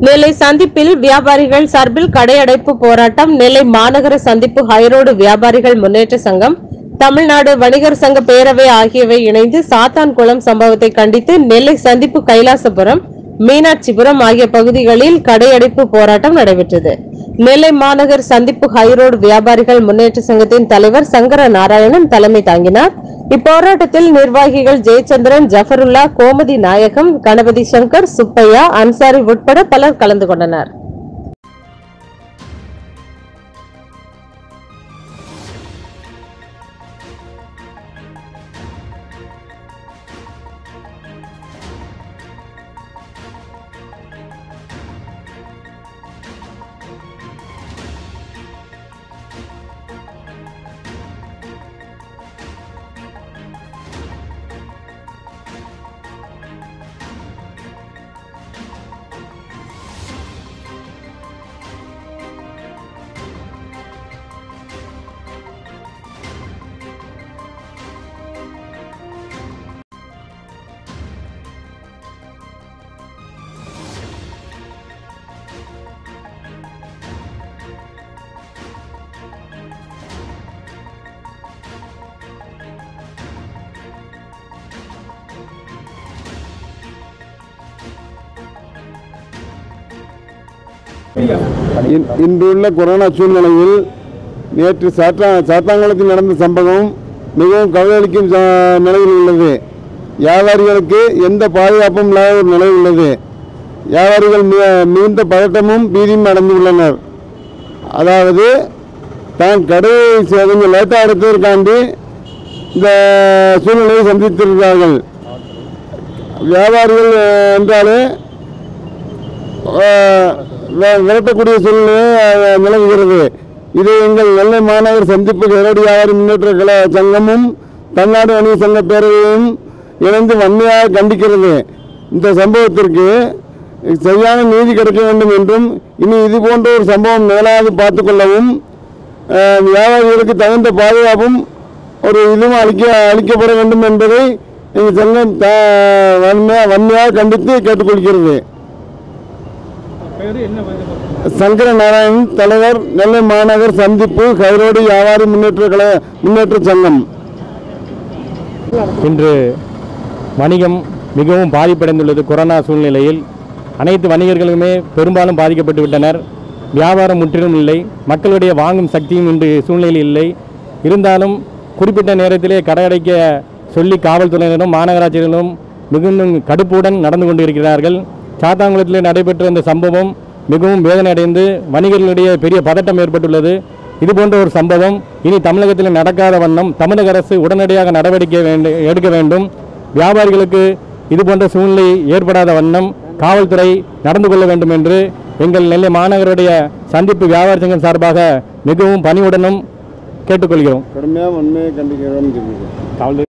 நெல்லை சந்திப்பில் வியாபாரிகள் சார்பில் கடையடைப்பு போராட்டம் நெல்லை மாநகர சந்திப்பு ஹைரோடு வியாபாரிகள் முன்னேற்ற சங்கம் தமிழ்நாடு வணிகர் சங்க பேரவை ஆகியவை இணைந்து சாத்தான்குளம் சம்பவத்தை கண்டித்து நெல்லை சந்திப்பு கைலாசபுரம் மீனாட்சிபுரம் ஆகிய பகுதிகளில் கடையடைப்பு போராட்டம் நடைபெற்றது நெல்லை மாநகர் சந்திப்பு ஹைரோடு வியாபாரிகள் முன்னேற்ற சங்கத்தின் தலைவர் சங்கர நாராயணன் தலைமை தாங்கினார் இப்போராட்டத்தில் நிர்வாகிகள் ஜெயச்சந்திரன் ஜஃபருல்லா கோமதி நாயகம் கணபதி சங்கர் சுப்பையா அன்சாரி உட்பட பலர் கலந்து கொண்டனர் இன்- இன்றுள்ள கொரோனா சூழ்நிலையில் நேற்று சாத்தா சாத்தாங்குளத்தில் நடந்த சம்பவம் மிகவும் கவலையளிக்கும் ச- நிலையில் உள்ளது வியாபாரிகளுக்கு எந்த பாதுகாப்பும் இல்லாத ஒரு நிலை உள்ளது வியாபாரிகள் மி- மிகுந்த பதட்டமும் பீதியும் அடைந்துள்ளனர் அதாவது தான் கடையை ச- கொஞ்சம் லேட்டாக எடுத்ததற்காண்டி இந்த சூழ்நிலையை சந்தித்திருக்கிறார்கள் வியாபாரிகள் அஹ், என்றாலே அஹ், வி- விரட்டக்கூடிய சூழ்நிலை அஹ், நிலவுகிறது இது எங்கள் நெல்லை மாநகர் சந்திப்பு நேரடி வியாபாரி முன்னேற்ற கல சங்கமும் தமிழ்நாடு வணிக சங்க பேரவையும் இணைந்து வன்மையாக கண்டிக்கிறது இந்த சம்பவத்திற்கு சரியான நீதி கிடைக்க வேண்டும் என்றும் இனி இது போன்ற ஒரு சம்பவம் நிகழாது பார்த்துக்கொள்ளவும் அஹ், வியாபாரிகளுக்கு தகுந்த பாதுகாப்பும் ஒரு இதுவும் அளிக்க அளிக்கப்பட வேண்டும் என்பதை எங்கள் சங்கம் த வன்மையாக வன்மையாக கண்டித்து கேட்டுக்கொள்கிறது சங்கர நாராயணன் தலைவர் நெல்லை மாநகர் சந்திப்பு கைரோடு வியாபாரி முன்னேற்ற கழக முன்னேற்ற சங்கம் இன்று வணிகம் மிகவும் பாதிப்படைந்துள்ளது கொரோனா சூழ்நிலையில் அனைத்து வணிகர்களுமே பெரும்பாலும் பாதிக்கப்பட்டு விட்டனர் வியாபாரம் முற்றிலும் இல்லை மக்களுடைய வாங்கும் சக்தியும் இன்று சூழ்நிலையில் இல்லை இருந்தாலும் குறிப்பிட்ட நேரத்திலே கடையடைக்க சொல்லி காவல்துறையினரும் மாநகராட்சியினரும் மிகுந்த கடுப்புடன் நடந்து கொண்டிருக்கிறார்கள் சாத்தாங்குளத்திலே நடைபெற்ற இந்த சம்பவம் மிகவும் வேதனை அடைந்து வணிகர்களிடையே பெரிய பதட்டம் ஏற்பட்டுள்ளது இதுபோன்ற ஒரு சம்பவம் இனி தமிழகத்தில் நடக்காத வண்ணம் தமிழக அரசு உடனடியாக நடவடிக்கை வேண்டு எடுக்க வேண்டும் வியாபாரிகளுக்கு இதுபோன்ற சூழ்நிலை ஏற்படாத வண்ணம் காவல்துறை நடந்து கொள்ள வேண்டும் என்று எங்கள் நெல்லை மாநகருடைய சந்திப்பு வியாபார சங்கம் சார்பாக மிகவும் பணிவுடனும் கேட்டுக்கொள்கிறோம் கடுமையாக வன்மையை கண்டிக்கிறோம் காவல்துறை